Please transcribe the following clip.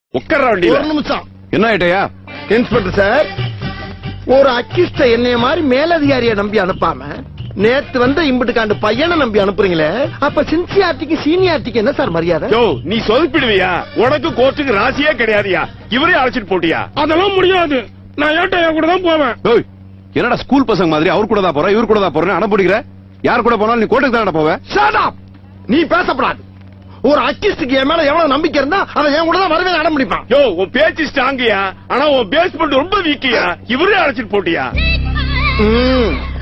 உட்கார ஒரு வண்டியில நிமிஷம் என்ன ஆயிட்டயா இன்ஸ்பெக்டர் சார் ஒரு அக்கிஸ்ட என்னைய மாதிரி மேலதிகாரியை நம்பி அனுப்பாம நேத்து வந்த இம்புட்டுக்காண்டு பையனை நம்பி அனுப்புறீங்களே அப்ப சின்சியாரிட்டிக்கு சீனியாரிட்டிக்கு என்ன சார் மரியாதை யோ நீ சொதப்பிடுவியா உனக்கு கோர்ட்டுக்கு ராசியே கிடையாதுயா இவரே அழைச்சிட்டு போட்டியா அதெல்லாம் முடியாது நான் ஏட்டையா கூட தான் போவேன் ஓய் என்னடா ஸ்கூல் பசங்க மாதிரி அவர் கூட தான் போற இவர் கூட தான் போறேன் அடம் பிடிக்கிற யார் கூட போனாலும் நீ கோர்ட்டுக்கு தான் போவ Shut up! நீ பேசப்படாது ஒரு அக்கிஸ்டுக்கு என் மேல எவ்வளவு நம்பிக்கை இருந்தா அவன் என் கூட தான் வரவே அடம் முடிப்பான் யோ உன் பேச்சு ஸ்ட்ராங்கயா ஆனா உன் பேஸ்மெண்ட் ரொம்ப வீக்கியா இவரே அழைச்சிட்டு போட்டியா ம்,